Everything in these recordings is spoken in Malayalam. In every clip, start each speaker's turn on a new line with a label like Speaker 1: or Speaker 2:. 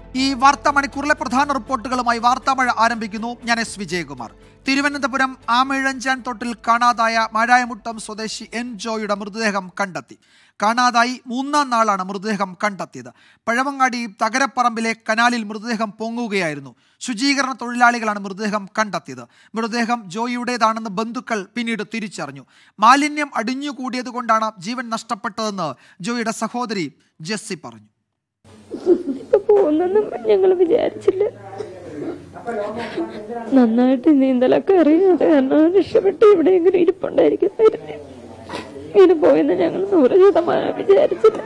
Speaker 1: ഈ വാർത്താ മണിക്കൂറിലെ പ്രധാന റിപ്പോർട്ടുകളുമായി വാർത്താമഴ ആരംഭിക്കുന്നു ഞാൻ എസ് വിജയകുമാർ തിരുവനന്തപുരം ആമിഴഞ്ചാൻ തൊട്ടിൽ കാണാതായ മാരായമുട്ടം സ്വദേശി എൻ ജോയുടെ മൃതദേഹം കണ്ടെത്തി കാണാതായി മൂന്നാം നാളാണ് മൃതദേഹം കണ്ടെത്തിയത് പഴവങ്ങാടി തകരപ്പറമ്പിലെ കനാലിൽ മൃതദേഹം പൊങ്ങുകയായിരുന്നു ശുചീകരണ തൊഴിലാളികളാണ് മൃതദേഹം കണ്ടെത്തിയത് മൃതദേഹം ജോയിയുടേതാണെന്ന് ബന്ധുക്കൾ പിന്നീട് തിരിച്ചറിഞ്ഞു മാലിന്യം അടിഞ്ഞുകൂടിയത് കൊണ്ടാണ് ജീവൻ നഷ്ടപ്പെട്ടതെന്ന് ജോയിയുടെ സഹോദരി ജെസ്സി പറഞ്ഞു
Speaker 2: ഇപ്പൊ പോകുന്നെന്നും ഞങ്ങൾ വിചാരിച്ചില്ല നന്നായിട്ട് നീന്തലൊക്കെ അറിയാതെ കാരണം രക്ഷപ്പെട്ട് എവിടെയെങ്കിലും ഇരിപ്പുണ്ടായിരിക്കുന്നായിരുന്നു ഇങ്ങനെ പോയെന്ന് ഞങ്ങൾ നൂറ് ശതമാനം വിചാരിച്ചില്ല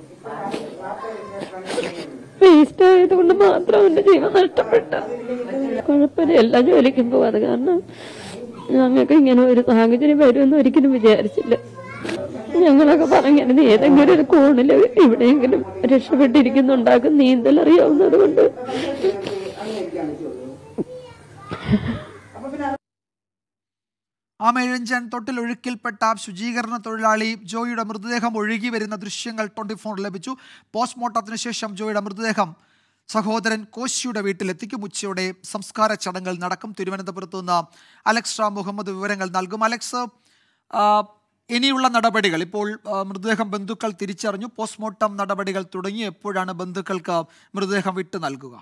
Speaker 2: വേസ്റ്റ് ആയത് കൊണ്ട് മാത്രം എന്റെ ജീവൻ നഷ്ടപ്പെട്ട കുഴപ്പമില്ല എല്ലാ ജോലിക്കും പോവാതെ കാരണം ഞങ്ങൾക്ക് ഇങ്ങനെ ഒരു സാഹചര്യം വരുമെന്ന് ഒരിക്കലും വിചാരിച്ചില്ല ഞങ്ങളൊക്കെ പറഞ്ഞിരുന്നു ഏതെങ്കിലും ഒരു കോണില് എവിടെയെങ്കിലും രക്ഷപ്പെട്ടിരിക്കുന്നുണ്ടാകും നീന്തൽ അറിയാവുന്നത് കൊണ്ട്
Speaker 1: ആമേഴഞ്ചൻ തൊട്ടിൽ ഒഴുക്കിൽപ്പെട്ട ശുചീകരണ തൊഴിലാളി ജോയിയുടെ മൃതദേഹം ഒഴുകി വരുന്ന ദൃശ്യങ്ങൾ ട്വന്റി ഫോർ ലഭിച്ചു പോസ്റ്റ്മോർട്ടത്തിന് ശേഷം ജോയിയുടെ മൃതദേഹം സഹോദരൻ കോശിയുടെ വീട്ടിലെത്തിക്കും ഉച്ചയോടെ സംസ്കാര ചടങ്ങുകൾ നടക്കും തിരുവനന്തപുരത്ത് നിന്ന് അലക്സ് റാം മുഹമ്മദ് വിവരങ്ങൾ നൽകും അലക്സ് ആ, ഇനിയുള്ള നടപടികൾ ഇപ്പോൾ ആ, മൃതദേഹം ബന്ധുക്കൾ തിരിച്ചറിഞ്ഞു പോസ്റ്റ്മോർട്ടം നടപടികൾ തുടങ്ങി എപ്പോഴാണ് ബന്ധുക്കൾക്ക് മൃതദേഹം വിട്ടു നൽകുക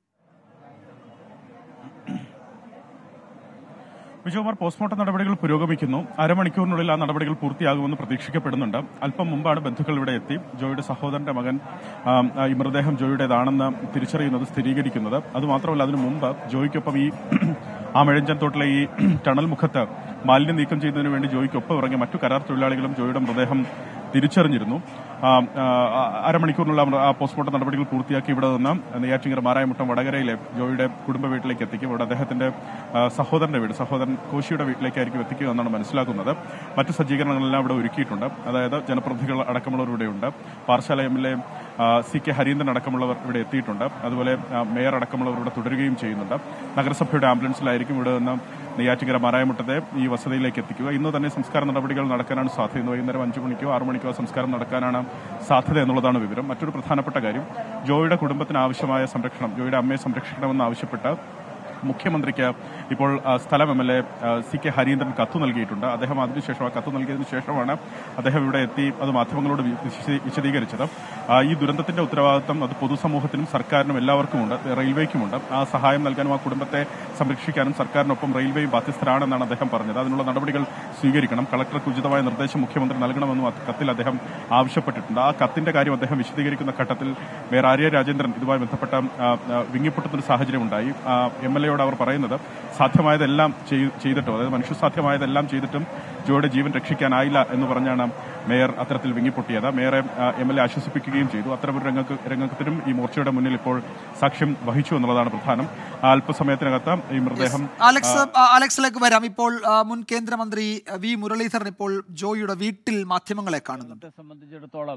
Speaker 3: വിജയകുമാർ പോസ്റ്റ്മോർട്ടം നടപടികൾ പുരോഗമിക്കുന്നു അരമണിക്കൂറിനുള്ളിൽ ആ നടപടികൾ പൂർത്തിയാകുമെന്ന് പ്രതീക്ഷിക്കപ്പെടുന്നുണ്ട് അല്പം മുമ്പാണ് ബന്ധുക്കൾ ഇവിടെ എത്തി ജോയിയുടെ സഹോദരന്റെ മകൻ ആം, ആ, ഈ മൃതദേഹം ജോയിയുടേതാണെന്ന് തിരിച്ചറിയുന്നത് സ്ഥിരീകരിക്കുന്നത് അതുമാത്രമല്ല അതിനു മുമ്പ് ജോയിക്കൊപ്പം ഈ ആ മെഴഞ്ചൻ തോട്ടിലെ ഈ ടണൽ മുഖത്ത് മാലിന്യം നീക്കം ചെയ്യുന്നതിന് വേണ്ടി ജോയിക്കൊപ്പം ഇറങ്ങിയ മറ്റു കരാർ തൊഴിലാളികളും ജോയിയുടെ മൃതദേഹം തിരിച്ചറിഞ്ഞിരുന്നു ആ, ആ, അരമണിക്കൂറിനുള്ള ആ പോസ്റ്റ്മോർട്ടം നടപടികൾ പൂർത്തിയാക്കി ഇവിടെ നിന്ന് നെയ്യാറ്റിങ്കര മാരായമുട്ടം വടകരയിലെ ജോയിയുടെ കുടുംബ വീട്ടിലേക്ക് എത്തിക്കും ഇവിടെ അദ്ദേഹത്തിന്റെ ആ, സഹോദരന്റെ വീട് സഹോദരൻ കോശിയുടെ വീട്ടിലേക്കായിരിക്കും എത്തിക്കുക എന്നാണ് മനസ്സിലാക്കുന്നത് മറ്റു സജ്ജീകരണങ്ങളെല്ലാം ഇവിടെ ഒരുക്കിയിട്ടുണ്ട് അതായത് ജനപ്രതിനിധികൾ അടക്കമുള്ളവർ ഇവിടെയുണ്ട് Parassala M L A C K Harindran അടക്കമുള്ളവർ ഇവിടെ എത്തിയിട്ടുണ്ട് അതുപോലെ ആ, മേയർ അടക്കമുള്ളവർ ഇവിടെ തുടരുകയും ചെയ്യുന്നുണ്ട് നഗരസഭയുടെ ആംബുലൻസിലായിരിക്കും ഇവിടെ നിന്ന് നെയ്യാറ്റിങ്കര മാരായമുട്ടത്തെ ഈ വസതിയിലേക്ക് എത്തിക്കുക ഇന്ന് തന്നെ സംസ്കാര നടപടികൾ നടക്കാനാണ് സാധ്യത ഇന്ന് വൈകുന്നേരം അഞ്ചു മണിക്കോ ആറു മണിക്കോ ആ സംസ്കാരം നടക്കാനാണ് സാധ്യത എന്നുള്ളതാണ് വിവരം മറ്റൊരു പ്രധാനപ്പെട്ട കാര്യം ജോയിയുടെ കുടുംബത്തിന് ആവശ്യമായ സംരക്ഷണം ജോയിയുടെ അമ്മയെ സംരക്ഷിക്കണമെന്ന് ആവശ്യപ്പെട്ട് മുഖ്യമന്ത്രിക്ക് ഇപ്പോൾ ആ, സ്ഥലം M L A C K Harindran കത്ത് നൽകിയിട്ടുണ്ട് അദ്ദേഹം അതിനുശേഷം ആ കത്ത് നൽകിയതിനു ശേഷമാണ് അദ്ദേഹം ഇവിടെ എത്തി അത് മാധ്യമങ്ങളോട് വി- വിശദീ- വിശദീകരിച്ചത് ആ, ഈ ദുരന്തത്തിന്റെ ഉത്തരവാദിത്തം അത് പൊതുസമൂഹത്തിനും സർക്കാരിനും എല്ലാവർക്കുമുണ്ട് റെയിൽവേക്കുമുണ്ട് ആ സഹായം നൽകാനും ആ കുടുംബത്തെ സംരക്ഷിക്കാനും സർക്കാരിനൊപ്പം റെയിൽവേയും ബാധ്യസ്ഥരാണെന്നാണ് അദ്ദേഹം പറഞ്ഞത് അതിനുള്ള നടപടികൾ സ്വീകരിക്കണം കളക്ടർക്ക് ഉചിതമായ നിർദ്ദേശം മുഖ്യമന്ത്രി നൽകണമെന്നും ആ കത്തിൽ അദ്ദേഹം ആവശ്യപ്പെട്ടിട്ടുണ്ട് ആ കത്തിന്റെ കാര്യം അദ്ദേഹം വിശദീകരിക്കുന്ന ഘട്ടത്തിൽ മേയർ ആര്യ രാജേന്ദ്രൻ ഇതുമായി ബന്ധപ്പെട്ട ആ, ആ, വിങ്ങിപ്പൊട്ടുന്ന ഒരു സാഹചര്യം ഉണ്ടായി എം എൽ എയോട് അവർ പറയുന്നത് സാധ്യമായതെല്ലാം ചെയ്- ചെയ്തിട്ടും അതായത് മനുഷ്യസാധ്യമായതെല്ലാം ചെയ്തിട്ടും ജോയുടെ ജീവൻ രക്ഷിക്കാനായില്ല എന്ന് പറഞ്ഞാണ് മേയർ അത്തരത്തിൽ വിങ്ങിപ്പൊട്ടിയത് മേയറെ എം എൽ എ ആശ്വസിപ്പിക്കുകയും ചെയ്തു അത്തരമൊരു രംഗ- രംഗത്തിനും ഈ മോർച്ചയുടെ മുന്നിൽ ഇപ്പോൾ സാക്ഷ്യം വഹിച്ചു എന്നുള്ളതാണ് പ്രധാനം ആ അല്പസമയത്തിനകത്ത് ഈ മൃതദേഹം
Speaker 1: അലക്സ് ആ, അലക്സിലേക്ക് വരാം ഇപ്പോൾ ആ, മുൻ കേന്ദ്രമന്ത്രി ആ, വി മുരളീധരൻ ഇപ്പോൾ ജോയിയുടെ വീട്ടിൽ മാധ്യമങ്ങളെ കാണുന്നുണ്ട്
Speaker 4: കേരളത്തെ സംബന്ധിച്ചിടത്തോളം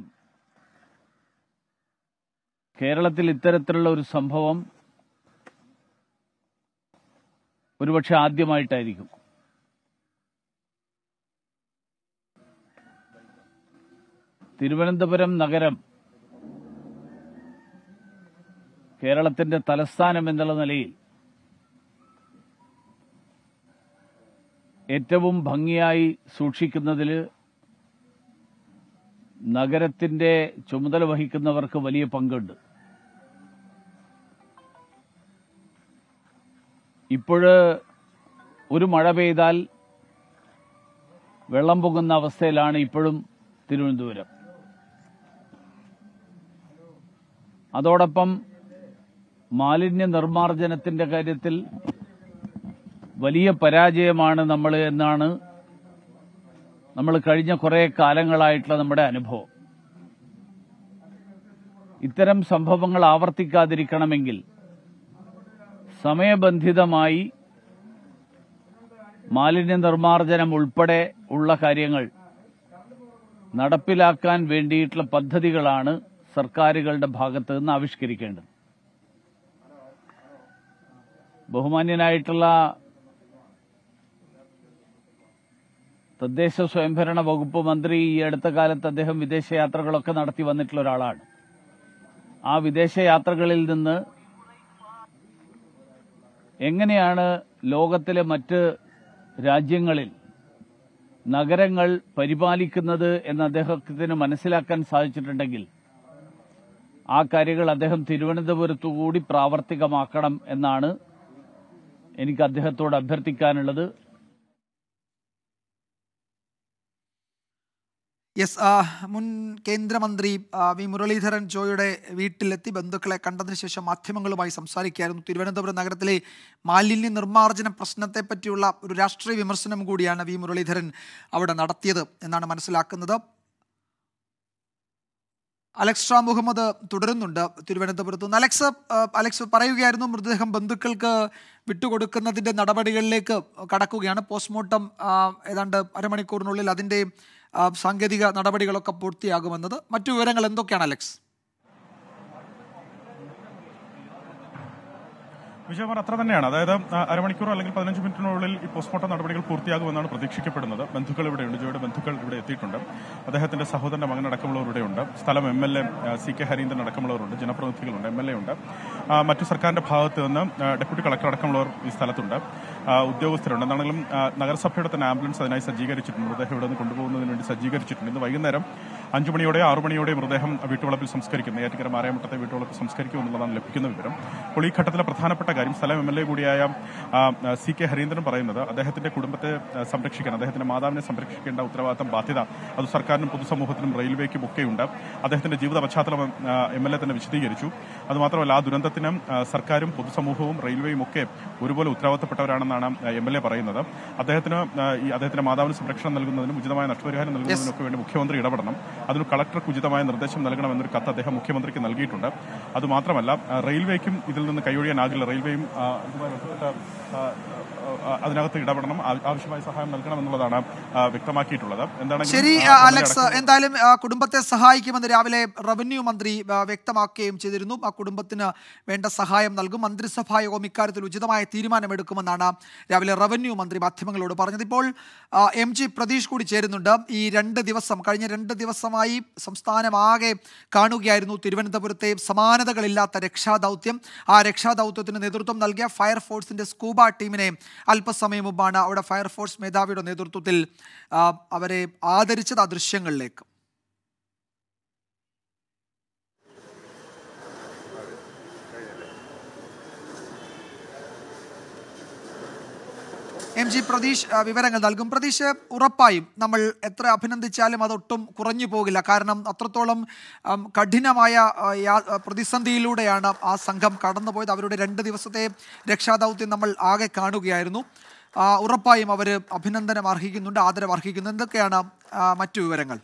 Speaker 4: കേരളത്തിൽ ഇത്തരത്തിലുള്ള ഒരു സംഭവം ഒരുപക്ഷെ ആദ്യമായിട്ടായിരിക്കും തിരുവനന്തപുരം നഗരം കേരളത്തിന്റെ തലസ്ഥാനം എന്നുള്ള നിലയിൽ ഏറ്റവും ഭംഗിയായി സൂക്ഷിക്കുന്നതിൽ നഗരത്തിന്റെ ചുമതല വഹിക്കുന്നവർക്ക് വലിയ പങ്കുണ്ട് ഇപ്പോഴ് ഒരു മഴ പെയ്താൽ വെള്ളം പൊങ്ങുന്ന അവസ്ഥയിലാണ് ഇപ്പോഴും തിരുവനന്തപുരം അതോടൊപ്പം മാലിന്യ നിർമ്മാർജ്ജനത്തിന്റെ കാര്യത്തിൽ വലിയ പരാജയമാണ് നമ്മൾ എന്നാണ് നമ്മൾ കഴിഞ്ഞ കുറെ കാലങ്ങളായിട്ടുള്ള നമ്മുടെ അനുഭവം ഇത്തരം സംഭവങ്ങൾ ആവർത്തിക്കാതിരിക്കണമെങ്കിൽ സമയബന്ധിതമായി മാലിന്യ നിർമ്മാർജ്ജനം ഉൾപ്പെടെ ഉള്ള കാര്യങ്ങൾ നടപ്പിലാക്കാൻ വേണ്ടിയിട്ടുള്ള പദ്ധതികളാണ് സർക്കാരുകളുടെ ഭാഗത്ത് നിന്ന് ആവിഷ്കരിക്കേണ്ടത് ബഹുമാന്യനായിട്ടുള്ള തദ്ദേശ സ്വയംഭരണ വകുപ്പ് മന്ത്രി ഈ അടുത്ത കാലത്ത് അദ്ദേഹം വിദേശയാത്രകളൊക്കെ നടത്തി വന്നിട്ടുള്ള ഒരാളാണ് ആ വിദേശയാത്രകളിൽ നിന്ന് എങ്ങനെയാണ് ലോകത്തിലെ മറ്റ് രാജ്യങ്ങളിൽ നഗരങ്ങൾ പരിപാലിക്കുന്നത് എന്ന് അദ്ദേഹത്തിന് മനസ്സിലാക്കാൻ സാധിച്ചിട്ടുണ്ടെങ്കിൽ ആ കാര്യങ്ങൾ അദ്ദേഹം തിരുവനന്തപുരത്തു കൂടി പ്രാവർത്തികമാക്കണം എന്നാണ് എനിക്ക് അദ്ദേഹത്തോട് അഭ്യർത്ഥിക്കാനുള്ളത്
Speaker 1: യെസ് ആ, മുൻ കേന്ദ്രമന്ത്രി ആ, വി മുരളീധരൻ ജോയുടെ വീട്ടിലെത്തി ബന്ധുക്കളെ കണ്ടതിന് ശേഷം മാധ്യമങ്ങളുമായി സംസാരിക്കുകയായിരുന്നു തിരുവനന്തപുരം നഗരത്തിലെ മാലിന്യ നിർമ്മാർജ്ജന പ്രശ്നത്തെ പറ്റിയുള്ള ഒരു രാഷ്ട്രീയ വിമർശനം കൂടിയാണ് വി മുരളീധരൻ അവിടെ നടത്തിയത് എന്നാണ് മനസ്സിലാക്കുന്നത് അലക്സ് ഷാ മുഹമ്മദ് തുടരുന്നുണ്ട് തിരുവനന്തപുരത്ത് നിന്ന് അലക്സ് ആ, അലക്സ് പറയുകയായിരുന്നു മൃതദേഹം ബന്ധുക്കൾക്ക് വിട്ടുകൊടുക്കുന്നതിന്റെ നടപടികളിലേക്ക് കടക്കുകയാണ് പോസ്റ്റ്മോർട്ടം ആ, ഏതാണ്ട് അരമണിക്കൂറിനുള്ളിൽ അതിന്റെ ആ, സാങ്കേതിക നടപടികളൊക്കെ പൂർത്തിയാകുമെന്നത് മറ്റു വിവരങ്ങൾ എന്തൊക്കെയാണ് അലക്സ്
Speaker 3: വിജയകുമാർ അത്ര തന്നെയാണ് അതായത് ആ, അരമണിക്കൂർ അല്ലെങ്കിൽ പതിനഞ്ച് മിനിറ്റിനുള്ളിൽ ഈ പോസ്റ്റ്മോർട്ടം നടപടികൾ പൂർത്തിയാകുമെന്നാണ് പ്രതീക്ഷിക്കപ്പെടുന്നത് ബന്ധുക്കൾ ഇവിടെയുണ്ട് ജോയുടെ ബന്ധുക്കൾ ഇവിടെ എത്തിയിട്ടുണ്ട് അദ്ദേഹത്തിന്റെ സഹോദരന്റെ മകൻ അടക്കമുള്ളവർ ഇവിടെയുണ്ട് സ്ഥലം M L A C K Harindran അടക്കമുള്ളവരുണ്ട് ജനപ്രതിനിധികളുണ്ട് എം എൽ എ ഉണ്ട് ആ, മറ്റു സർക്കാരിന്റെ ഭാഗത്ത് നിന്ന് ആ, ഡെപ്യൂട്ടി കളക്ടർ അടക്കമുള്ളവർ ഈ സ്ഥലത്തുണ്ട് ആ, ഉദ്യോഗസ്ഥരുണ്ട് എന്താണെങ്കിലും ആ, നഗരസഭയുടെ തന്നെ ആംബുലൻസ് അതിനായി സജ്ജീകരിച്ചിട്ടുണ്ട് മൃതദേഹം ഇവിടെ നിന്ന് കൊണ്ടുപോകുന്നതിന് വേണ്ടി സജ്ജീകരിച്ചിട്ടുണ്ട് ഇന്ന് വൈകുന്നേരം അഞ്ചു മണിയോടെ ആറു മണിയോടെ മൃതദേഹം വീട്ടുവളപ്പിൽ സംസ്കരിക്കും ഏറ്റുകര മാരായമുട്ടത്തെ വീട്ടുവളപ്പിൽ സംസ്കരിക്കും എന്നുള്ളതാണ് ലഭിക്കുന്ന വിവരം അപ്പോൾ ഈ ഘട്ടത്തിലെ പ്രധാനപ്പെട്ട കാര്യം സ്ഥലം എം എൽ എ കൂടിയായ ആ, ആ, സി കെ ഹരീന്ദ്രൻ പറയുന്നത് അദ്ദേഹത്തിന്റെ കുടുംബത്തെ ആ, സംരക്ഷിക്കാൻ അദ്ദേഹത്തിന്റെ മാതാവിനെ സംരക്ഷിക്കേണ്ട ഉത്തരവാദിത്തം ബാധ്യത അത് സർക്കാരിനും പൊതുസമൂഹത്തിനും റെയിൽവേക്കും ഒക്കെയുണ്ട് അദ്ദേഹത്തിന്റെ ജീവിത പശ്ചാത്തലം എം എൽ എ തന്നെ വിശദീകരിച്ചു അതുമാത്രമല്ല ആ ദുരന്തത്തിന് ആ, സർക്കാരും പൊതുസമൂഹവും റെയിൽവേയും ഒക്കെ ഒരുപോലെ ഉത്തരവാദിത്തപ്പെട്ടവരാണെന്നാണ് എം എൽ എ പറയുന്നത് അദ്ദേഹത്തിന് ആ, ഈ അദ്ദേഹത്തിന്റെ മാതാവിന് സംരക്ഷണം നൽകുന്നതിനും ഉചിതമായ നഷ്ടപരിഹാരം നൽകുന്നതിനൊക്കെ വേണ്ടി മുഖ്യമന്ത്രി ഇടപെടണം അതിന് കളക്ടർക്ക് ഉചിതമായ നിർദ്ദേശം നൽകണമെന്നൊരു കത്ത് അദ്ദേഹം മുഖ്യമന്ത്രിക്ക് നൽകിയിട്ടുണ്ട് അതുമാത്രമല്ല ആ, റെയിൽവേക്കും ഇതിൽ നിന്ന് കൈയൊഴിയാനാകില്ല റെയിൽവേയും ആ, ഇതുമായി ബന്ധപ്പെട്ട ആ, ആ, അതിനകത്ത് ഇടപെടണം ആ- ആവശ്യമായ സഹായം നൽകണമെന്നുള്ളതാണ് ആ, വ്യക്തമാക്കിയിട്ടുള്ളത് എന്താണെങ്കിലും
Speaker 1: ശരി
Speaker 3: ആ,
Speaker 1: ആ,
Speaker 3: MLA
Speaker 1: അലക്സ്
Speaker 3: അടക്കം-
Speaker 1: എന്തായാലും ആ, കുടുംബത്തെ സഹായിക്കുമെന്ന് രാവിലെ റവന്യൂ മന്ത്രി ആ, വ്യക്തമാക്കുകയും ചെയ്തിരുന്നു ആ കുടുംബത്തിന് വേണ്ട സഹായം നൽകും മന്ത്രിസഭാ യോഗം ഇക്കാര്യത്തിൽ ഉചിതമായ തീരുമാനമെടുക്കുമെന്നാണ് രാവിലെ റവന്യൂ മന്ത്രി മാധ്യമങ്ങളോട് പറഞ്ഞത് ഇപ്പോൾ ആ, എം ജി പ്രതീഷ് കൂടി ചേരുന്നുണ്ട് ഈ രണ്ട് ദിവസം കഴിഞ്ഞ രണ്ട് ദിവസമായി സംസ്ഥാനമാകെ കാണുകയായിരുന്നു തിരുവനന്തപുരത്തെ സമാനതകളില്ലാത്ത രക്ഷാദൗത്യം ആ രക്ഷാദൗത്യത്തിന് നേതൃത്വം നൽകിയ ഫയർഫോഴ്സിന്റെ സ്കൂബ ടീമിനെ അല്പസമയം മുമ്പാണ് അവിടെ ഫയർഫോഴ്സ് മേധാവിയുടെ നേതൃത്വത്തിൽ ആ, അവരെ ആദരിച്ചത് ആ ദൃശ്യങ്ങളിലേക്ക് എം ജി പ്രതീഷ് ആ, വിവരങ്ങൾ നൽകും പ്രതീഷ് ഉറപ്പായും നമ്മൾ എത്ര അഭിനന്ദിച്ചാലും അതൊട്ടും കുറഞ്ഞു പോകില്ല കാരണം അത്രത്തോളം ആം, കഠിനമായ ആ, യാ- ആ, പ്രതിസന്ധിയിലൂടെയാണ് ആ സംഘം കടന്നുപോയത് അവരുടെ രണ്ട് ദിവസത്തെ രക്ഷാദൗത്യം നമ്മൾ ആകെ കാണുകയായിരുന്നു ആ, ഉറപ്പായും അവർ അഭിനന്ദനം അർഹിക്കുന്നുണ്ട് ആദരവ് അർഹിക്കുന്നു എന്തൊക്കെയാണ് ആ, മറ്റു വിവരങ്ങൾ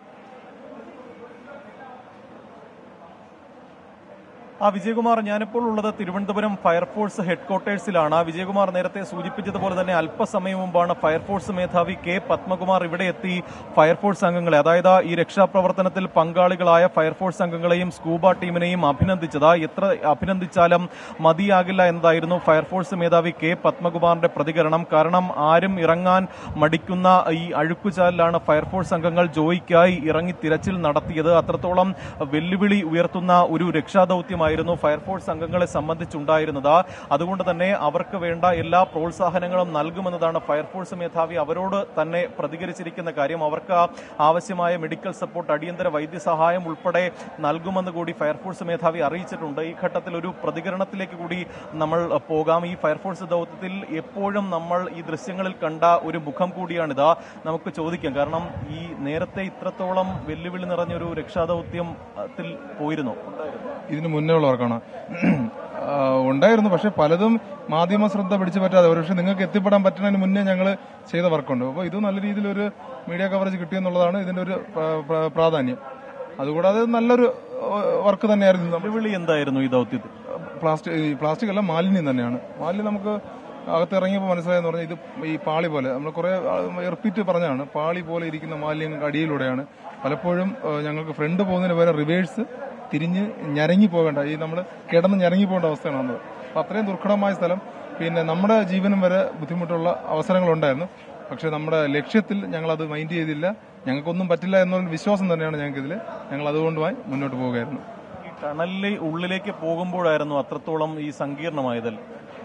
Speaker 5: ആ വിജയകുമാർ ഞാനിപ്പോൾ ഉള്ളത് തിരുവനന്തപുരം ഫയർഫോഴ്സ് ഹെഡ്ക്വാർട്ടേഴ്സിലാണ് വിജയകുമാർ നേരത്തെ സൂചിപ്പിച്ചതുപോലെ തന്നെ അല്പസമയം മുമ്പാണ് ഫയർഫോഴ്സ് മേധാവി കെ പത്മകുമാർ ഇവിടെ എത്തി ഫയർഫോഴ്സ് അംഗങ്ങളെ അതായത് ഈ രക്ഷാപ്രവർത്തനത്തിൽ പങ്കാളികളായ ഫയർഫോഴ്സ് അംഗങ്ങളെയും സ്കൂബ ടീമിനെയും അഭിനന്ദിച്ചത് എത്ര അഭിനന്ദിച്ചാലും മതിയാകില്ല എന്നതായിരുന്നു ഫയർഫോഴ്സ് മേധാവി കെ പത്മകുമാറിന്റെ പ്രതികരണം കാരണം ആരും ഇറങ്ങാൻ മടിക്കുന്ന ഈ അഴുക്കുചാലിലാണ് ഫയർഫോഴ്സ് അംഗങ്ങൾ ജോയിക്കായി ഇറങ്ങി തിരച്ചിൽ നടത്തിയത് അത്രത്തോളം വെല്ലുവിളി ഉയർത്തുന്ന ഒരു രക്ഷാദൌത്യമായിരുന്നു ഫയർഫോഴ്സ് അംഗങ്ങളെ സംബന്ധിച്ചുണ്ടായിരുന്നത് അതുകൊണ്ട് തന്നെ അവർക്ക് വേണ്ട എല്ലാ പ്രോത്സാഹനങ്ങളും നൽകുമെന്നതാണ് ഫയർഫോഴ്സ് മേധാവി അവരോട് തന്നെ പ്രതികരിച്ചിരിക്കുന്ന കാര്യം അവർക്ക് ആവശ്യമായ മെഡിക്കൽ സപ്പോർട്ട് അടിയന്തര വൈദ്യസഹായം ഉൾപ്പെടെ നൽകുമെന്ന് കൂടി ഫയർഫോഴ്സ് മേധാവി അറിയിച്ചിട്ടുണ്ട് ഈ ഘട്ടത്തിൽ ഒരു പ്രതികരണത്തിലേക്ക് കൂടി നമ്മൾ പോകാം ഈ ഫയർഫോഴ്സ് ദൗത്യത്തിൽ എപ്പോഴും നമ്മൾ ഈ ദൃശ്യങ്ങളിൽ കണ്ട ഒരു മുഖം കൂടിയാണിത് നമുക്ക് ചോദിക്കാം കാരണം ഈ നേരത്തെ ഇത്രത്തോളം വെല്ലുവിളി നിറഞ്ഞൊരു രക്ഷാദൌത്യത്തിൽ പോയിരുന്നു
Speaker 6: ഇതിന് മുന്നേ ഉള്ളവർക്കാണ് ആ, ഉണ്ടായിരുന്നു പക്ഷെ പലതും മാധ്യമ ശ്രദ്ധ പിടിച്ചു പറ്റാതെ പക്ഷെ നിങ്ങൾക്ക് എത്തിപ്പെടാൻ പറ്റുന്നതിന് മുന്നേ ഞങ്ങൾ ചെയ്ത വർക്കുണ്ട് അപ്പോൾ ഇത് നല്ല രീതിയിൽ ഒരു മീഡിയ കവറേജ് കിട്ടിയെന്നുള്ളതാണ് ഇതിന്റെ ഒരു പ്ര- പ്ര- പ്രാധാന്യം അതുകൂടാതെ നല്ലൊരു വർക്ക് തന്നെയായിരുന്നു നമ്മൾ
Speaker 5: വെല്ലുവിളി എന്തായിരുന്നു ഈ ദൗത്യത്തിൽ
Speaker 6: പ്ലാസ്റ്റിക് ഈ പ്ലാസ്റ്റിക് അല്ല മാലിന്യം തന്നെയാണ് മാലിന്യം നമുക്ക് അകത്ത് ഇറങ്ങിയപ്പോൾ മനസ്സിലായെന്ന് പറഞ്ഞാൽ ഇത് ഈ പാളി പോലെ നമ്മൾ കുറെ റിപ്പീറ്റ് പറഞ്ഞാണ് പാളി പോലെ ഇരിക്കുന്ന മാലിന്യം അടിയിലൂടെയാണ് പലപ്പോഴും ആ, ഞങ്ങൾക്ക് ഫ്രണ്ട് പോകുന്നതിന് പകരം റിവേഴ്സ് തിരിഞ്ഞ് ഞരങ്ങി പോകേണ്ട ഈ നമ്മൾ കിടന്ന് ഞരങ്ങി പോകേണ്ട അവസ്ഥയാണ് വന്നത് അപ്പൊ അത്രയും ദുർഘടമായ സ്ഥലം പിന്നെ നമ്മുടെ ജീവനും വരെ ബുദ്ധിമുട്ടുള്ള അവസരങ്ങളുണ്ടായിരുന്നു പക്ഷെ നമ്മുടെ ലക്ഷ്യത്തിൽ ഞങ്ങൾ അത് മൈൻഡ് ചെയ്തില്ല ഞങ്ങൾക്കൊന്നും പറ്റില്ല എന്നുള്ള വിശ്വാസം തന്നെയാണ് ഞങ്ങൾക്കിതിൽ ഞങ്ങൾ അതുകൊണ്ടുമായി മുന്നോട്ട് പോവുകയായിരുന്നു
Speaker 5: ഈ ടണലിലെ ഉള്ളിലേക്ക് പോകുമ്പോഴായിരുന്നു അത്രത്തോളം ഈ സങ്കീർണമായതൽ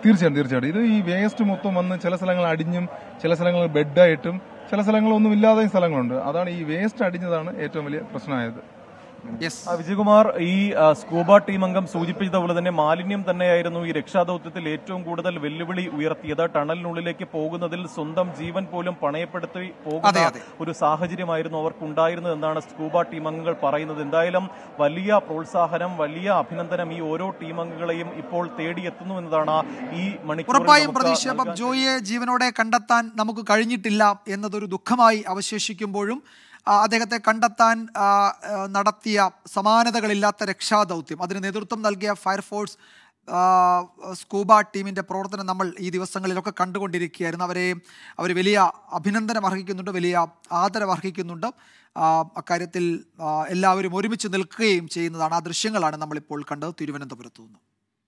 Speaker 6: തീർച്ചയായും തീർച്ചയായിട്ടും ഇത് ഈ വേസ്റ്റ് മൊത്തം വന്ന് ചില സ്ഥലങ്ങൾ അടിഞ്ഞും ചില സ്ഥലങ്ങൾ ബെഡായിട്ടും ചില സ്ഥലങ്ങളൊന്നും ഇല്ലാതെയും സ്ഥലങ്ങളുണ്ട് അതാണ് ഈ വേസ്റ്റ് അടിഞ്ഞതാണ് ഏറ്റവും വലിയ പ്രശ്നമായത്
Speaker 1: യെസ്
Speaker 5: ആ, വിജയകുമാർ ഈ ആ, സ്കൂബ ടീം അംഗം സൂചിപ്പിച്ചതുപോലെ തന്നെ മാലിന്യം തന്നെയായിരുന്നു ഈ രക്ഷാദൌത്യത്തിൽ ഏറ്റവും കൂടുതൽ വെല്ലുവിളി ഉയർത്തിയത് ടണലിനുള്ളിലേക്ക് പോകുന്നതിൽ സ്വന്തം ജീവൻ പോലും പണയപ്പെടുത്തി
Speaker 1: അതെ,
Speaker 5: പോകുന്ന
Speaker 1: അതെ.
Speaker 5: ഒരു സാഹചര്യമായിരുന്നു അവർക്കുണ്ടായിരുന്നത് എന്നാണ് സ്കൂബ ടീം അംഗങ്ങൾ പറയുന്നത് എന്തായാലും വലിയ പ്രോത്സാഹനം വലിയ അഭിനന്ദനം ഈ ഓരോ ടീം അംഗങ്ങളെയും ഇപ്പോൾ തേടിയെത്തുന്നു എന്നതാണ് ഈ മണിക്കൂറിൽ
Speaker 1: ഉറപ്പായും
Speaker 5: നമുക്ക്
Speaker 1: പ്രതീക്ഷ അപ്പം
Speaker 5: നൽകാൻ
Speaker 1: ജോയിയെ ജീവനോടെ കണ്ടെത്താൻ നമുക്ക് കഴിഞ്ഞിട്ടില്ല എന്നതൊരു ദുഃഖമായി അവശേഷിക്കുമ്പോഴും ആ, അദ്ദേഹത്തെ കണ്ടെത്താൻ ആ, ആ, നടത്തിയ സമാനതകളില്ലാത്ത രക്ഷാദൗത്യം അതിന് നേതൃത്വം നൽകിയ ഫയർഫോഴ്സ് ആ, സ്കൂബ ടീമിന്റെ പ്രവർത്തനം നമ്മൾ ഈ ദിവസങ്ങളിലൊക്കെ കണ്ടുകൊണ്ടിരിക്കുകയായിരുന്നു അവരെ അവർ വലിയ അഭിനന്ദനം അർഹിക്കുന്നുണ്ട് വലിയ ആദരവ് അർഹിക്കുന്നുണ്ട് ആ, അക്കാര്യത്തിൽ ആ, എല്ലാവരും ഒരുമിച്ച് നിൽക്കുകയും ചെയ്യുന്നതാണ് ആ ദൃശ്യങ്ങളാണ് നമ്മളിപ്പോൾ കണ്ടത് തിരുവനന്തപുരത്തു നിന്ന്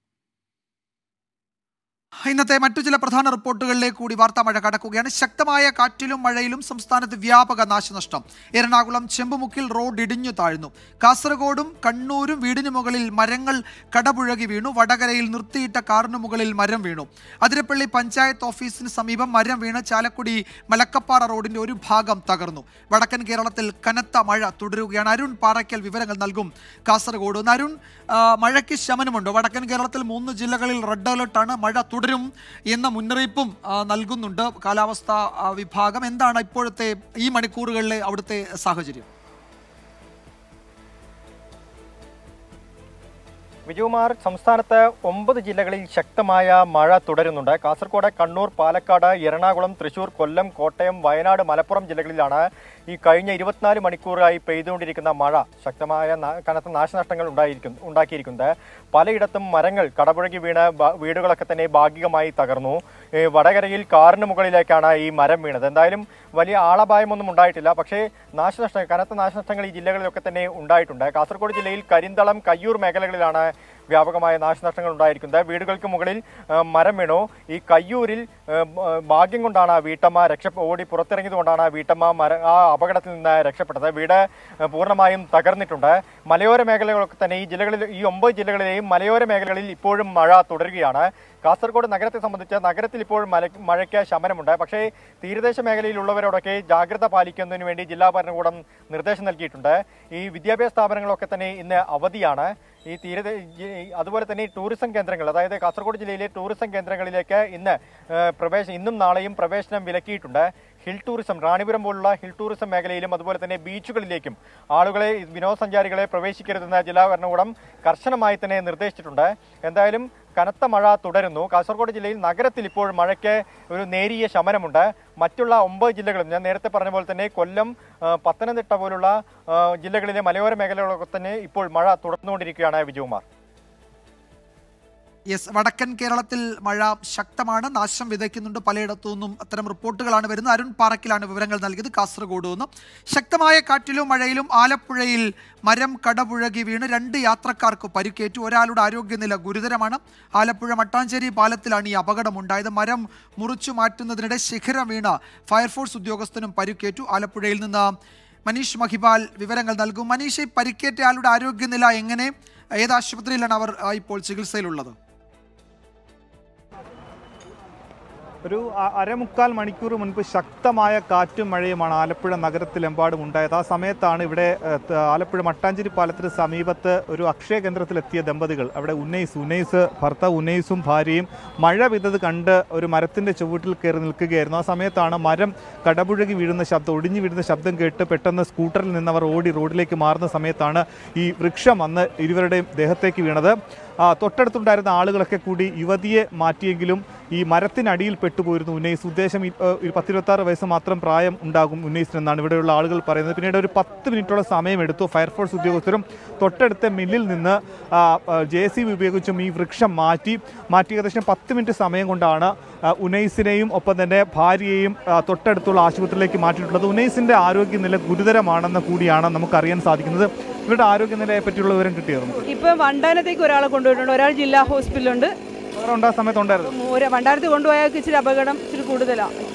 Speaker 1: ഇന്നത്തെ മറ്റു ചില പ്രധാന റിപ്പോർട്ടുകളിലേക്ക് കൂടി വാർത്താ മഴ കടക്കുകയാണ് ശക്തമായ കാറ്റിലും മഴയിലും സംസ്ഥാനത്ത് വ്യാപക നാശനഷ്ടം എറണാകുളം ചെമ്പുമുക്കിൽ റോഡ് ഇടിഞ്ഞു താഴ്ന്നു കാസർഗോഡും കണ്ണൂരും വീടിന് മുകളിൽ മരങ്ങൾ കടപുഴകി വീണു വടകരയിൽ നിർത്തിയിട്ട കാറിന് മുകളിൽ മരം വീണു അതിരപ്പള്ളി പഞ്ചായത്ത് ഓഫീസിന് സമീപം മരം വീണ് ചാലക്കുടി മലക്കപ്പാറ റോഡിന്റെ ഒരു ഭാഗം തകർന്നു വടക്കൻ കേരളത്തിൽ കനത്ത മഴ തുടരുകയാണ് അരുൺ പാറയ്ക്കൽ വിവരങ്ങൾ നൽകും കാസർഗോഡ് നിന്ന് അരുൺ ആ, മഴയ്ക്ക് ശമനമുണ്ടോ വടക്കൻ കേരളത്തിൽ മൂന്ന് ജില്ലകളിൽ റെഡ് അലർട്ടാണ് മഴ തുടരും എന്ന മുന്നറിയിപ്പും ആ, നൽകുന്നുണ്ട് കാലാവസ്ഥാ ആ, വിഭാഗം എന്താണ് ഇപ്പോഴത്തെ ഈ മണിക്കൂറുകളിലെ അവിടുത്തെ സാഹചര്യം
Speaker 7: വിജയകുമാർ സംസ്ഥാനത്ത് ഒമ്പത് ജില്ലകളിൽ ശക്തമായ മഴ തുടരുന്നുണ്ട് കാസർഗോഡ് കണ്ണൂർ പാലക്കാട് എറണാകുളം തൃശൂർ കൊല്ലം കോട്ടയം വയനാട് മലപ്പുറം ജില്ലകളിലാണ് ഈ കഴിഞ്ഞ ഇരുപത്തിനാല് മണിക്കൂറായി പെയ്തുകൊണ്ടിരിക്കുന്ന മഴ ശക്തമായ ന- കനത്ത നാശനഷ്ടങ്ങൾ ഉണ്ടായിരിക്കും ഉണ്ടാക്കിയിരിക്കുന്നത് പലയിടത്തും മരങ്ങൾ കടപുഴകി വീണ് ബ- വീടുകളൊക്കെ തന്നെ ഭാഗികമായി തകർന്നു ഏ, വടകരയിൽ കാറിന് മുകളിലേക്കാണ് ഈ മരം വീണത് എന്തായാലും വലിയ ആളപായമൊന്നും ഉണ്ടായിട്ടില്ല പക്ഷേ നാശനഷ്ടം കനത്ത നാശനഷ്ടങ്ങൾ ഈ ജില്ലകളിലൊക്കെ തന്നെ ഉണ്ടായിട്ടുണ്ട് കാസർഗോഡ് ജില്ലയിൽ കരിന്തളം കയ്യൂർ മേഖലകളിലാണ് വ്യാപകമായ നാശനഷ്ടങ്ങൾ ഉണ്ടായിരിക്കുന്നത് വീടുകൾക്ക് മുകളിൽ ആ, മരം വീണു ഈ കയ്യൂരിൽ ആ, ബ- ഭാഗ്യം കൊണ്ടാണ് ആ വീട്ടമ്മ രക്ഷ ഓടി പുറത്തിറങ്ങിയതുകൊണ്ടാണ് ആ വീട്ടമ്മ മര ആ അപകടത്തിൽ നിന്ന് രക്ഷപ്പെട്ടത് വീട് ആ, പൂർണ്ണമായും തകർന്നിട്ടുണ്ട് മലയോര മേഖലകളൊക്കെ തന്നെ ഈ ജില്ലകളിൽ ഈ ഒമ്പത് ജില്ലകളിലെയും മലയോര മേഖലകളിൽ ഇപ്പോഴും മഴ തുടരുകയാണ് കാസർഗോഡ് നഗരത്തെ സംബന്ധിച്ച് നഗരത്തിൽ ഇപ്പോൾ മല മഴയ്ക്ക് ശമനമുണ്ട് പക്ഷേ തീരദേശ മേഖലയിലുള്ളവരോടൊക്കെ ജാഗ്രത പാലിക്കുന്നതിന് വേണ്ടി ജില്ലാ ഭരണകൂടം നിർദ്ദേശം നൽകിയിട്ടുണ്ട് ഈ വിദ്യാഭ്യാസ സ്ഥാപനങ്ങളൊക്കെ തന്നെ ഇന്ന് അവധിയാണ് ഈ തീരദേ ഈ- അതുപോലെ തന്നെ ഈ ടൂറിസം കേന്ദ്രങ്ങൾ അതായത് കാസർഗോഡ് ജില്ലയിലെ ടൂറിസം കേന്ദ്രങ്ങളിലേക്ക് ഇന്ന് ഏഹ്, പ്രവേശനം ഇന്നും നാളെയും പ്രവേശനം വിലക്കിയിട്ടുണ്ട് ഹിൽ ടൂറിസം റാണിപുരം പോലുള്ള ഹിൽ ടൂറിസം മേഖലയിലും അതുപോലെ തന്നെ ബീച്ചുകളിലേക്കും ആളുകളെ വിനോദസഞ്ചാരികളെ പ്രവേശിക്കരുതെന്ന് ജില്ലാ ഭരണകൂടം കർശനമായി തന്നെ നിർദ്ദേശിച്ചിട്ടുണ്ട് എന്തായാലും കനത്ത മഴ തുടരുന്നു കാസർഗോഡ് ജില്ലയിൽ നഗരത്തിൽ ഇപ്പോൾ മഴയ്ക്ക് ഒരു നേരിയ ശമനമുണ്ട് മറ്റുള്ള ഒമ്പത് ജില്ലകളും ഞാൻ നേരത്തെ പറഞ്ഞ പോലെ തന്നെ കൊല്ലം ആ, പത്തനംതിട്ട പോലുള്ള ആ, ജില്ലകളിലെ മലയോര മേഖലകളൊക്കെ തന്നെ ഇപ്പോൾ മഴ തുടർന്നുകൊണ്ടിരിക്കുകയാണ് വിജയകുമാർ
Speaker 1: യെസ് വടക്കൻ കേരളത്തിൽ മഴ ശക്തമാണ് നാശം വിതയ്ക്കുന്നുണ്ട് പലയിടത്തു നിന്നും അത്തരം റിപ്പോർട്ടുകളാണ് വരുന്നത് അരുൺ പാറക്കിലാണ് വിവരങ്ങൾ നൽകിയത് കാസർഗോഡ് നിന്ന് ശക്തമായ കാറ്റിലും മഴയിലും ആലപ്പുഴയിൽ മരം കടപുഴകി വീണ് രണ്ട് യാത്രക്കാർക്ക് പരിക്കേറ്റു ഒരാളുടെ ആരോഗ്യനില ഗുരുതരമാണ് ആലപ്പുഴ മട്ടാഞ്ചേരി പാലത്തിലാണ് ഈ അപകടമുണ്ടായത് മരം മുറിച്ചു മാറ്റുന്നതിനിടെ ശിഖരം വീണ് ഫയർഫോഴ്സ് ഉദ്യോഗസ്ഥനും പരിക്കേറ്റു ആലപ്പുഴയിൽ നിന്ന് മനീഷ് മഹിപാൽ വിവരങ്ങൾ നൽകും മനീഷ് ഈ പരിക്കേറ്റ ആളുടെ ആരോഗ്യനില എങ്ങനെ ഏത് ആശുപത്രിയിലാണ് അവർ ആ, ഇപ്പോൾ ചികിത്സയിലുള്ളത്
Speaker 8: ഒരു അ- അരമുക്കാൽ മണിക്കൂർ മുൻപ് ശക്തമായ കാറ്റും മഴയുമാണ് ആലപ്പുഴ നഗരത്തിലെമ്പാടും ഉണ്ടായത് ആ സമയത്താണ് ഇവിടെ ഏഹ്, ത- ആലപ്പുഴ മട്ടാഞ്ചേരി പാലത്തിന് സമീപത്ത് ഒരു അക്ഷയ കേന്ദ്രത്തിലെത്തിയ ദമ്പതികൾ അവിടെ ഉന്നയിസ് ഉന്നയിസ് ഭർത്താവ് ഉന്നയിസും ഭാര്യയും മഴ പെയ്തത് കണ്ട് ഒരു മരത്തിൻ്റെ ചുവട്ടിൽ കയറി നിൽക്കുകയായിരുന്നു ആ സമയത്താണ് മരം കടപുഴകി വീഴുന്ന ശബ്ദം ഒടിഞ്ഞു വീഴുന്ന ശബ്ദം കേട്ട് പെട്ടെന്ന് സ്കൂട്ടറിൽ നിന്നവർ ഓടി റോഡിലേക്ക് മാറുന്ന സമയത്താണ് ഈ വൃക്ഷം വന്ന് ഇരുവരുടെയും ദേഹത്തേക്ക് വീണത് ആ, തൊട്ടടുത്തുണ്ടായിരുന്ന ആളുകളൊക്കെ കൂടി യുവതിയെ മാറ്റിയെങ്കിലും ഈ മരത്തിനടിയിൽ പെട്ടുപോയിരുന്നു ഉന്നയിസ് ഉദ്ദേശം ഈ, ഏഹ്, ഒരു പത്തിരുപത്താറ് വയസ്സ് മാത്രം പ്രായം ഉണ്ടാകും ഉന്നയിസിനെന്നാണ് ഇവിടെയുള്ള ആളുകൾ പറയുന്നത് പിന്നീട് ഒരു പത്ത് മിനിറ്റോളം സമയമെടുത്തു ഫയർഫോഴ്സ് ഉദ്യോഗസ്ഥരും തൊട്ടടുത്ത മില്ലിൽ നിന്ന് ജെ സി ബി ഉപയോഗിച്ചും ഈ വൃക്ഷം മാറ്റി മാറ്റി ഏകദേശം പത്ത് മിനിറ്റ് സമയം കൊണ്ടാണ് ആ, ഉനൈസിനെയും ഒപ്പം തന്നെ ഭാര്യയെയും ആ, തൊട്ടടുത്തുള്ള ആശുപത്രിയിലേക്ക് മാറ്റിയിട്ടുള്ളത് ഉനൈസിന്റെ ആരോഗ്യനില ഗുരുതരമാണെന്ന് കൂടിയാണ് നമുക്കറിയാൻ സാധിക്കുന്നത് ഇവരുടെ ആരോഗ്യനിലയെ പറ്റിയുള്ള വിവരം കിട്ടിയിരുന്നു
Speaker 9: ഇപ്പൊ വണ്ടാനത്തേക്ക് ഒരാളെ കൊണ്ടുപോയിട്ടുണ്ട് ഒരാൾ ജില്ലാ ഹോസ്പിറ്റലുണ്ട്
Speaker 8: വേറെ ഉണ്ടായ സമയത്ത് ഉണ്ടായിരുന്നു
Speaker 9: ഒരു വണ്ടാനത്ത് കൊണ്ടുപോയാൽ ഇച്ചിരി അപകടം ഇച്ചിരി കൂടുതലാണ്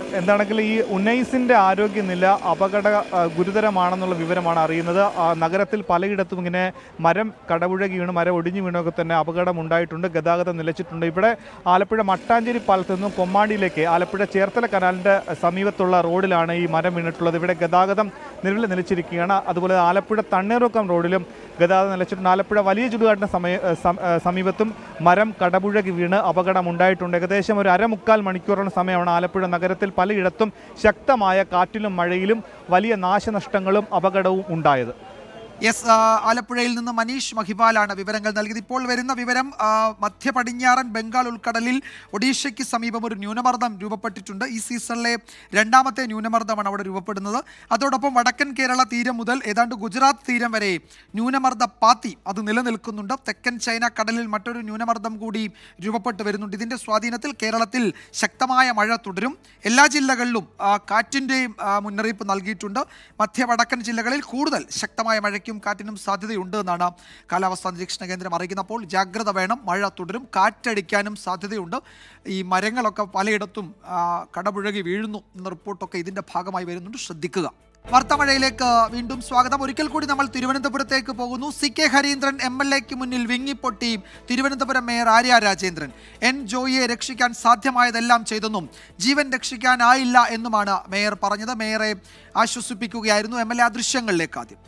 Speaker 8: എന്താണെങ്കിലും ഈ ഉന്നൈസിന്റെ ആരോഗ്യനില അപകട ആ, ഗുരുതരമാണെന്നുള്ള വിവരമാണ് അറിയുന്നത് ആ, നഗരത്തിൽ പലയിടത്തും ഇങ്ങനെ മരം കടപുഴകി വീണ് മരം ഒടിഞ്ഞു വീണൊക്കെ തന്നെ അപകടം ഉണ്ടായിട്ടുണ്ട് ഗതാഗതം നിലച്ചിട്ടുണ്ട് ഇവിടെ ആലപ്പുഴ മട്ടാഞ്ചേരി പാലത്ത് നിന്നും കൊമ്മാണ്ടിയിലേക്ക് ആലപ്പുഴ ചേർത്തല കനാലിന്റെ സമീപത്തുള്ള റോഡിലാണ് ഈ മരം വീണിട്ടുള്ളത് ഇവിടെ ഗതാഗതം നിലവിൽ നിലച്ചിരിക്കുകയാണ് അതുപോലെ ആലപ്പുഴ തണ്ണീർമുക്കം റോഡിലും ഗതാഗതം നിലച്ചിട്ടുണ്ട് ആലപ്പുഴ വലിയ ചുടുകാട്ടിന് സമയ സം- ഏ, സമീപത്തും മരം കടപുഴകി വീണ് അപകടം ഉണ്ടായിട്ടുണ്ട് ഏകദേശം ഒരു അരമുക്കാൽ മണിക്കൂറോളം സമയമാണ് ആലപ്പുഴ നഗരത്തിൽ പലയിടത്തും ശക്തമായ കാറ്റിലും മഴയിലും വലിയ നാശനഷ്ടങ്ങളും അപകടവും ഉണ്ടായത്
Speaker 1: യെസ് ആ, ആലപ്പുഴയിൽ നിന്ന് മനീഷ് മഹിപാലാണ് വിവരങ്ങൾ നൽകിയത് ഇപ്പോൾ വരുന്ന വിവരം ആ, മധ്യ പടിഞ്ഞാറൻ ബംഗാൾ ഉൾക്കടലിൽ ഒഡീഷയ്ക്ക് സമീപം ഒരു ന്യൂനമർദ്ദം രൂപപ്പെട്ടിട്ടുണ്ട് ഈ സീസണിലെ രണ്ടാമത്തെ ന്യൂനമർദ്ദമാണ് അവിടെ രൂപപ്പെടുന്നത് അതോടൊപ്പം വടക്കൻ കേരള തീരം മുതൽ ഏതാണ്ട് ഗുജറാത്ത് തീരം വരെ ന്യൂനമർദ്ദ പാത്തി അത് നിലനിൽക്കുന്നുണ്ട് തെക്കൻ ചൈന കടലിൽ മറ്റൊരു ന്യൂനമർദ്ദം കൂടി രൂപപ്പെട്ട് വരുന്നുണ്ട് ഇതിന്റെ സ്വാധീനത്തിൽ കേരളത്തിൽ ശക്തമായ മഴ തുടരും എല്ലാ ജില്ലകളിലും ആ, കാറ്റിന്റെയും ആ, മുന്നറിയിപ്പ് നൽകിയിട്ടുണ്ട് മധ്യ വടക്കൻ ജില്ലകളിൽ കൂടുതൽ ശക്തമായ മഴയ്ക്കും കാറ്റിനും സാധ്യതയുണ്ട് എന്നാണ് കാലാവസ്ഥാ നിരീക്ഷണ കേന്ദ്രം അറിയിക്കുന്നത് അപ്പോൾ ജാഗ്രത വേണം മഴ തുടരും കാറ്റടിക്കാനും സാധ്യതയുണ്ട് ഈ മരങ്ങളൊക്കെ പലയിടത്തും ആ, കടപുഴകി വീഴുന്നു എന്ന റിപ്പോർട്ടൊക്കെ ഇതിന്റെ ഭാഗമായി വരുന്നുണ്ട് ശ്രദ്ധിക്കുക വാർത്താമഴയിലേക്ക് വീണ്ടും സ്വാഗതം ഒരിക്കൽ കൂടി നമ്മൾ തിരുവനന്തപുരത്തേക്ക് പോകുന്നു C K Harindran M L എക്ക് മുന്നിൽ വിങ്ങിപ്പൊട്ടി തിരുവനന്തപുരം മേയർ ആര്യ രാജേന്ദ്രൻ എൻ ജോയിയെ രക്ഷിക്കാൻ സാധ്യമായതെല്ലാം ചെയ്തെന്നും ജീവൻ രക്ഷിക്കാനായില്ല എന്നുമാണ് മേയർ പറഞ്ഞത് മേയറെ ആശ്വസിപ്പിക്കുകയായിരുന്നു എം എൽ എ ആ ദൃശ്യങ്ങളിലേക്ക് ആദ്യം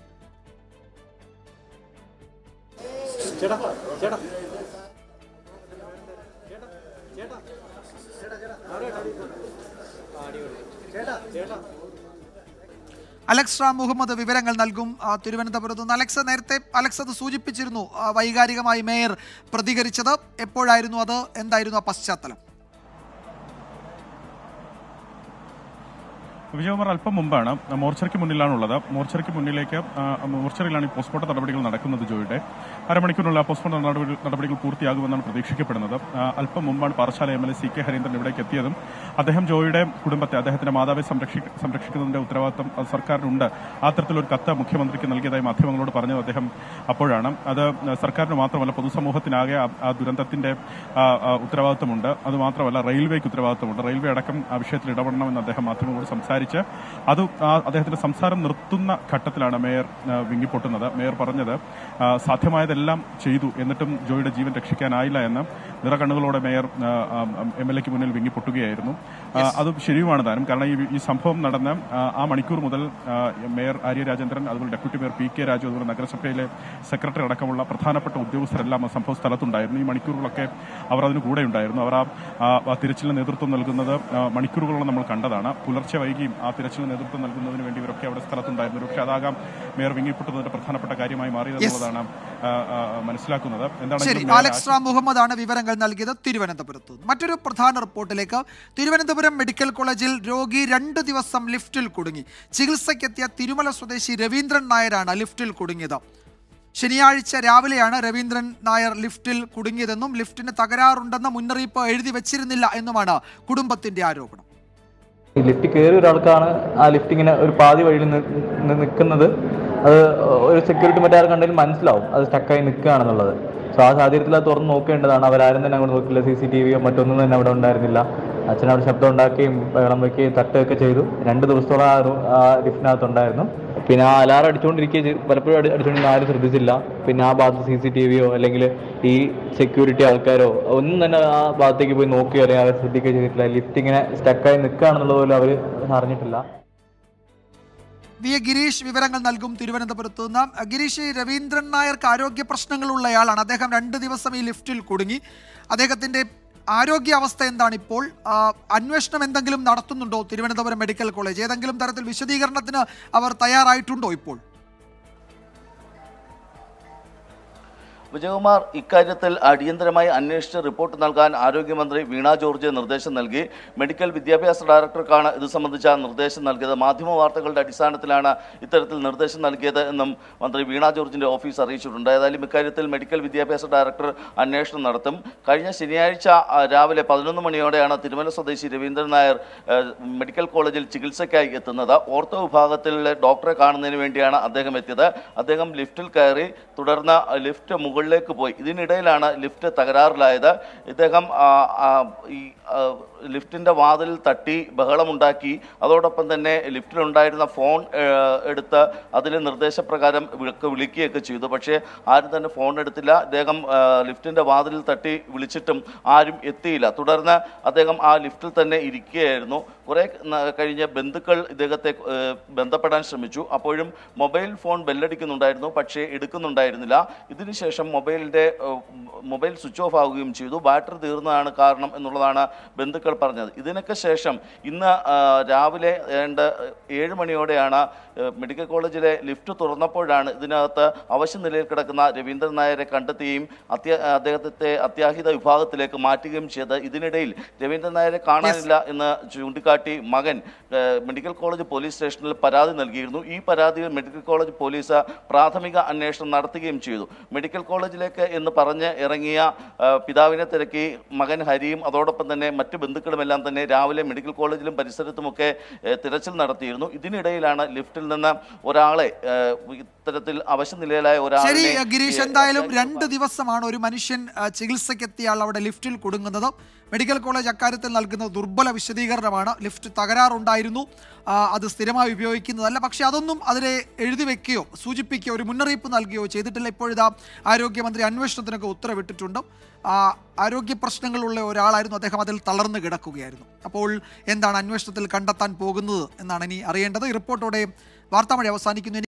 Speaker 1: അലക്സ് റാം മുഹമ്മദ് വിവരങ്ങൾ നൽകും ആ, തിരുവനന്തപുരത്ത് നിന്ന് അലക്സ് നേരത്തെ അലക്സ് അത് സൂചിപ്പിച്ചിരുന്നു ആ, വൈകാരികമായി മേയർ പ്രതികരിച്ചത് എപ്പോഴായിരുന്നു അത് എന്തായിരുന്നു ആ പശ്ചാത്തലം
Speaker 3: വിജയകുമാർ അല്പം മുമ്പാണ് മോർച്ചറിക്ക് മുന്നിലാണുള്ളത് മോർച്ചറിക്ക് മുന്നിലേക്ക് ആ, മോർച്ചറിയിലാണ് ഈ പോസ്റ്റ്മോർട്ടം നടപടികൾ നടക്കുന്നത് ജോയുടെ അരമണിക്കൂറിനുള്ള പോസ്റ്റ്മോർട്ടം നടപടി നടപടികൾ പൂർത്തിയാകുമെന്നാണ് പ്രതീക്ഷിക്കപ്പെടുന്നത് ആ, അല്പം മുമ്പാണ് Parassala M L A C K Harindran ഇവിടേക്ക് എത്തിയതും അദ്ദേഹം ജോയുടെ കുടുംബത്തെ അദ്ദേഹത്തിന്റെ മാതാവെ സംരക്ഷി സംരക്ഷിക്കുന്നതിന്റെ ഉത്തരവാദിത്തം അത് സർക്കാരിനുണ്ട് അത്തരത്തിലൊരു കത്ത് മുഖ്യമന്ത്രിക്ക് നൽകിയതായി മാധ്യമങ്ങളോട് പറഞ്ഞത് അദ്ദേഹം അപ്പോഴാണ് അത് സർക്കാരിന് മാത്രമല്ല പൊതുസമൂഹത്തിനാകെ ആ- ആ ദുരന്തത്തിന്റെ ആ, ആ, ഉത്തരവാദിത്തമുണ്ട് അത് മാത്രമല്ല റെയിൽവേക്ക് ഉത്തരവാദിത്തമുണ്ട് റെയിൽവേ അടക്കം ആ വിഷയത്തിൽ ഇടപെടണമെന്ന് അദ്ദേഹം മാധ്യമങ്ങളോട് സംസാരിച്ച് അത് ആ അദ്ദേഹത്തിന്റെ സംസാരം നിർത്തുന്ന ഘട്ടത്തിലാണ് മേയർ ആ, വിങ്ങിപ്പൊട്ടുന്നത് മേയർ പറഞ്ഞത് ആ, സാധ്യമായതെല്ലാം ചെയ്തു എന്നിട്ടും ജോയിയുടെ ജീവൻ രക്ഷിക്കാനായില്ല എന്ന് നിറകണ്ണുകളോടെ മേയർ എം എൽ എക്ക് മുന്നിൽ വിങ്ങിപ്പൊട്ടുകയായിരുന്നു ആ, അത് ശരിയുമാണ് താനും കാരണം ഈ ഈ സംഭവം നടന്ന ആ, ആ മണിക്കൂർ മുതൽ ആ, മേയർ ആര്യ രാജേന്ദ്രൻ അതുപോലെ deputy mayor P K Raju അതുപോലെ നഗരസഭയിലെ സെക്രട്ടറി അടക്കമുള്ള പ്രധാനപ്പെട്ട ഉദ്യോഗസ്ഥരെല്ലാം ആ സംഭവ സ്ഥലത്തുണ്ടായിരുന്നു ഈ മണിക്കൂറുകളൊക്കെ അവർ അതിന് കൂടെ ഉണ്ടായിരുന്നു അവർ ആ ആ, ആ തിരച്ചിലിന് നേതൃത്വം നൽകുന്നത് ആ, മണിക്കൂറുകളോളം നമ്മൾ കണ്ടതാണ് പുലർച്ചെ വൈകിയും ആ തിരച്ചിലിന് നേതൃത്വം നൽകുന്നതിന് വേണ്ടി ഇവരൊക്കെ അവിടെ സ്ഥലത്തുണ്ടായിരുന്നു പക്ഷേ അതാകാം മേയർ വിങ്ങിപ്പൊട്ടുന്നതിന്റെ പ്രധാനപ്പെട്ട കാര്യമായി മാറിയതെന്നുള്ളതാണ് ആ, ആ, മനസ്സിലാക്കുന്നത്
Speaker 1: ശരി
Speaker 3: എന്താണെങ്കിലും മേയർ
Speaker 1: അലക്സ് റാം മുഹമ്മദ് ആണ് വിവരങ്ങൾ നൽകിയത് തിരുവനന്തപുരത്ത് നിന്ന്. മറ്റൊരു പ്രധാന റിപ്പോർട്ടിലേക്ക് തിരുവനന്തപുരം മെഡിക്കൽ കോളേജിൽ രോഗി രണ്ട് ദിവസം ലിഫ്റ്റിൽ കുടുങ്ങി ചികിത്സയ്ക്കെത്തിയ തിരുമല സ്വദേശി രവീന്ദ്രൻ നായരാണ് ലിഫ്റ്റിൽ കുടുങ്ങിയത് ശനിയാഴ്ച രാവിലെയാണ് രവീന്ദ്രൻ നായർ ലിഫ്റ്റിൽ കുടുങ്ങിയതെന്നും ലിഫ്റ്റിന് തകരാറുണ്ടെന്ന മുന്നറിയിപ്പ് എഴുതി വെച്ചിരുന്നില്ല എന്നുമാണ് കുടുംബത്തിന്റെ ആരോപണം
Speaker 10: ഈ ലിഫ്റ്റ് കയറിയ ഒരാൾക്കാണ് ആ ലിഫ്റ്റ് ഇങ്ങനെ ഒരു പാതി വഴിയിൽ നിൽക്കുന്നത് അത് ഒരു സെക്യൂരിറ്റി മറ്റാർ കണ്ടെങ്കിൽ മനസ്സിലാവും അത് സ്റ്റക്കായി നിൽക്കുകയാണെന്നുള്ളത് സോ ആ സാഹചര്യത്തിൽ അത് തുറന്ന് നോക്കേണ്ടതാണ് അവരാരും തന്നെ അങ്ങോട്ട് നോക്കില്ല സി സി ടി വിയോ മറ്റൊന്നും തന്നെ അവിടെ ഉണ്ടായിരുന്നില്ല അച്ഛൻ അവിടെ ശബ്ദം ഉണ്ടാക്കുകയും ബഹളം വയ്ക്കുകയും തട്ടുകയൊക്കെ ചെയ്തു രണ്ട് ദിവസത്തോളം ആ റൂ- ആ ലിഫ്റ്റിനകത്ത് ഉണ്ടായിരുന്നു പിന്നെ ആ അലാറം അടിച്ചുകൊണ്ടിരിക്കുകയും ചെയ്തു പലപ്പോഴും അടി അടിച്ചുകൊണ്ടിരുന്ന ആരും ശ്രദ്ധിച്ചില്ല പിന്നെ ആ ഭാഗത്ത് സി സി ടി വിയോ അല്ലെങ്കിൽ ഈ സെക്യൂരിറ്റി ആൾക്കാരോ ഒന്നും തന്നെ ആ ഭാഗത്തേക്ക് പോയി നോക്കുകയോ അല്ലെങ്കിൽ അവർ ശ്രദ്ധിക്കുകയോ ചെയ്തിട്ടില്ല ലിഫ്റ്റ് ഇങ്ങനെ സ്റ്റക്കായി നിൽക്കുകയാണെന്നുള്ളത് പോലും അവർ അറിഞ്ഞിട്ടില്ല
Speaker 1: വി എ ഗിരീഷ് വിവരങ്ങൾ നൽകും തിരുവനന്തപുരത്ത് നിന്ന് ഗിരീഷ് ഈ രവീന്ദ്രൻ നായർക്ക് ആരോഗ്യ പ്രശ്നങ്ങളുള്ളയാളാണ് അദ്ദേഹം രണ്ട് ദിവസം ഈ ലിഫ്റ്റിൽ കുടുങ്ങി അദ്ദേഹത്തിന്റെ ആരോഗ്യാവസ്ഥ എന്താണ് ഇപ്പോൾ ആ, അന്വേഷണം എന്തെങ്കിലും നടത്തുന്നുണ്ടോ തിരുവനന്തപുരം മെഡിക്കൽ കോളേജ് ഏതെങ്കിലും തരത്തിൽ വിശദീകരണത്തിന് അവർ തയ്യാറായിട്ടുണ്ടോ ഇപ്പോൾ
Speaker 11: വിജയകുമാർ ഇക്കാര്യത്തിൽ അടിയന്തരമായി അന്വേഷിച്ച് റിപ്പോർട്ട് നൽകാൻ ആരോഗ്യമന്ത്രി വീണ ജോർജ് നിർദ്ദേശം നൽകി മെഡിക്കൽ വിദ്യാഭ്യാസ ഡയറക്ടർക്കാണ് ഇത് സംബന്ധിച്ച നിർദ്ദേശം നൽകിയത് മാധ്യമ വാർത്തകളുടെ അടിസ്ഥാനത്തിലാണ് ഇത്തരത്തിൽ നിർദ്ദേശം നൽകിയത് എന്നും മന്ത്രി വീണ ജോർജിന്റെ ഓഫീസ് അറിയിച്ചിട്ടുണ്ട് ഏതായാലും ഇക്കാര്യത്തിൽ മെഡിക്കൽ വിദ്യാഭ്യാസ ഡയറക്ടർ അന്വേഷണം നടത്തും കഴിഞ്ഞ ശനിയാഴ്ച ആ, രാവിലെ പതിനൊന്ന് മണിയോടെയാണ് തിരുമല സ്വദേശി രവീന്ദ്രൻ നായർ ആ, മെഡിക്കൽ കോളേജിൽ ചികിത്സയ്ക്കായി എത്തുന്നത് ഓർത്തോ വിഭാഗത്തിലെ ഡോക്ടറെ കാണുന്നതിന് വേണ്ടിയാണ് അദ്ദേഹം എത്തിയത് അദ്ദേഹം ലിഫ്റ്റിൽ കയറി തുടർന്ന് ലിഫ്റ്റ് മുകളിൽ മുകളിലേക്ക് പോയി ഇതിനിടയിലാണ് ലിഫ്റ്റ് തകരാറിലായത് ഇദ്ദേഹം ആ, ആ, ഈ ആ, ലിഫ്റ്റിന്റെ വാതിൽ തട്ടി ബഹളമുണ്ടാക്കി അതോടൊപ്പം തന്നെ ലിഫ്റ്റിലുണ്ടായിരുന്ന ഫോൺ ഏ, എടുത്ത് അതിലെ നിർദ്ദേശപ്രകാരം വിളിക്ക് വിളിക്കുകയൊക്കെ ചെയ്തു പക്ഷേ ആരും തന്നെ ഫോൺ എടുത്തില്ല അദ്ദേഹം ആ, ലിഫ്റ്റിന്റെ വാതിലിൽ തട്ടി വിളിച്ചിട്ടും ആരും എത്തിയില്ല തുടർന്ന് അദ്ദേഹം ആ ലിഫ്റ്റിൽ തന്നെ ഇരിക്കുകയായിരുന്നു കുറെ ന- കഴിഞ്ഞ് ബന്ധുക്കൾ ഇദ്ദേഹത്തെ ഏ, ബന്ധപ്പെടാൻ ശ്രമിച്ചു അപ്പോഴും മൊബൈൽ ഫോൺ ബെല്ലടിക്കുന്നുണ്ടായിരുന്നു പക്ഷേ എടുക്കുന്നുണ്ടായിരുന്നില്ല ഇതിനുശേഷം മൊബൈലിന്റെ ഏ, മൊബൈൽ സ്വിച്ച് ഓഫ് ആവുകയും ചെയ്തു ബാറ്ററി തീർന്നതാണ് കാരണം എന്നുള്ളതാണ് ബന്ധുക്കൾ പറഞ്ഞത് ഇതിനൊക്കെ ശേഷം ഇന്ന് ആ, രാവിലെ ഏണ്ട് ഏഴ് മണിയോടെയാണ് ഏ, മെഡിക്കൽ കോളേജിലെ ലിഫ്റ്റ് തുറന്നപ്പോഴാണ് ഇതിനകത്ത് അവശ്യ നിലയിൽ കിടക്കുന്ന രവീന്ദ്രൻ നായരെ കണ്ടെത്തുകയും അത്യ അദ്ദേഹത്തെ അത്യാഹിത വിഭാഗത്തിലേക്ക് മാറ്റുകയും ചെയ്ത് ഇതിനിടയിൽ രവീന്ദ്രൻ നായരെ കാണാനില്ല എന്ന് ചൂണ്ടിക്കാട്ടി മകൻ ഏ, മെഡിക്കൽ കോളേജ് പോലീസ് സ്റ്റേഷനിൽ പരാതി നൽകിയിരുന്നു ഈ പരാതിയിൽ മെഡിക്കൽ കോളേജ് പോലീസ് പ്രാഥമിക അന്വേഷണം നടത്തുകയും ചെയ്തു മെഡിക്കൽ കോളേജിലേക്ക് എന്ന് പറഞ്ഞ് ഇറങ്ങിയ ആ, പിതാവിനെ തിരക്കി മകൻ ഹരിയും അതോടൊപ്പം തന്നെ മറ്റ് ബന്ധുക്കളുമെല്ലാം തന്നെ രാവിലെ മെഡിക്കൽ കോളേജിലും പരിസരത്തുമൊക്കെ ഏ, തിരച്ചിൽ നടത്തിയിരുന്നു ഇതിനിടയിലാണ് ലിഫ്റ്റിൽ നിന്ന് ഒരാളെ ഏ, ഇത്തരത്തിൽ അവശനിലയിലായ
Speaker 1: ശരി
Speaker 11: ഒരാളെ
Speaker 1: ഗിരീഷ് എന്തായാലും രണ്ട് ദിവസമാണ് ഒരു മനുഷ്യൻ ആ, ചികിത്സയ്ക്കെത്തിയ ആൾ അവിടെ ലിഫ്റ്റിൽ കുടുങ്ങുന്നത് മെഡിക്കൽ കോളേജ് അക്കാര്യത്തിൽ നൽകുന്ന ദുർബല വിശദീകരണമാണ് ലിഫ്റ്റ് തകരാറുണ്ടായിരുന്നു ആ, അത് സ്ഥിരമായി ഉപയോഗിക്കുന്നതല്ല പക്ഷേ അതൊന്നും അതിനെ എഴുതി വെക്കുകയോ സൂചിപ്പിക്കുകയോ ഒരു മുന്നറിയിപ്പ് നൽകുകയോ ചെയ്തിട്ടില്ല ഇപ്പോഴിതാ ആരോഗ്യമന്ത്രി അന്വേഷണത്തിനൊക്കെ ഉത്തരവിട്ടിട്ടുണ്ട് ആ, ആരോഗ്യ പ്രശ്നങ്ങളുള്ള ഒരാളായിരുന്നു അദ്ദേഹം അതിൽ തളർന്നു കിടക്കുകയായിരുന്നു അപ്പോൾ എന്താണ് അന്വേഷണത്തിൽ കണ്ടെത്താൻ പോകുന്നത് എന്നാണ് ഇനി അറിയേണ്ടത് ഈ റിപ്പോർട്ടോടെ വാർത്താമഴ അവസാനിക്കുന്നു